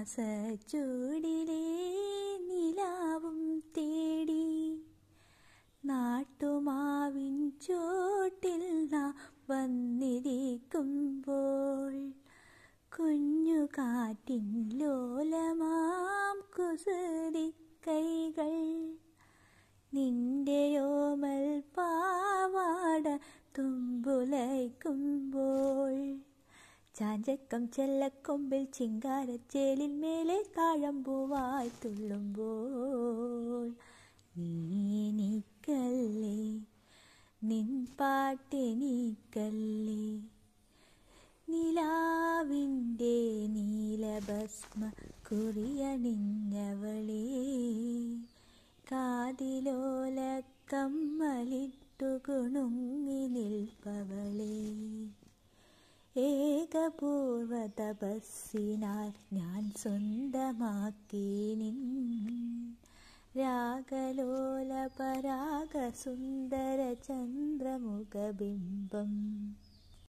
മാസച്ചൂടിലേ നിലാവും തേടി നാട്ടുമാവിൻ ചോട്ടിൽ നാം വന്നിരിക്കുമ്പോൾ കുഞ്ഞു കാറ്റിൻ ലോലമാം കുസൃതി കൈകൾ നിന്റെയോമൽ പാവാട തുമ്പുലയ്ക്കുമ്പോൾ ചാഞ്ചക്കം ചെല്ലക്കൊമ്പിൽ ചിങ്കാരച്ചേലിൽ മേലെ താഴമ്പൂവായി തുള്ളുമ്പോൾ നീ നീക്കല്ലേ നിൻ പാട്ടെനിക്കല്ലേ നിലാവിൻ്റെ നീലഭസ്മ കുറിയണിഞ്ഞവളേ കാതിലോല കമ്മലിട്ടു കുണുങ്ങി നിൽപ്പവളേ ഏകപൂർവ തപസ്സിനാൽ ഞാൻ സ്വന്തമാക്കി നിൻ രാഗലോല പരാഗ സുന്ദര ചന്ദ്രമുഖബിംബം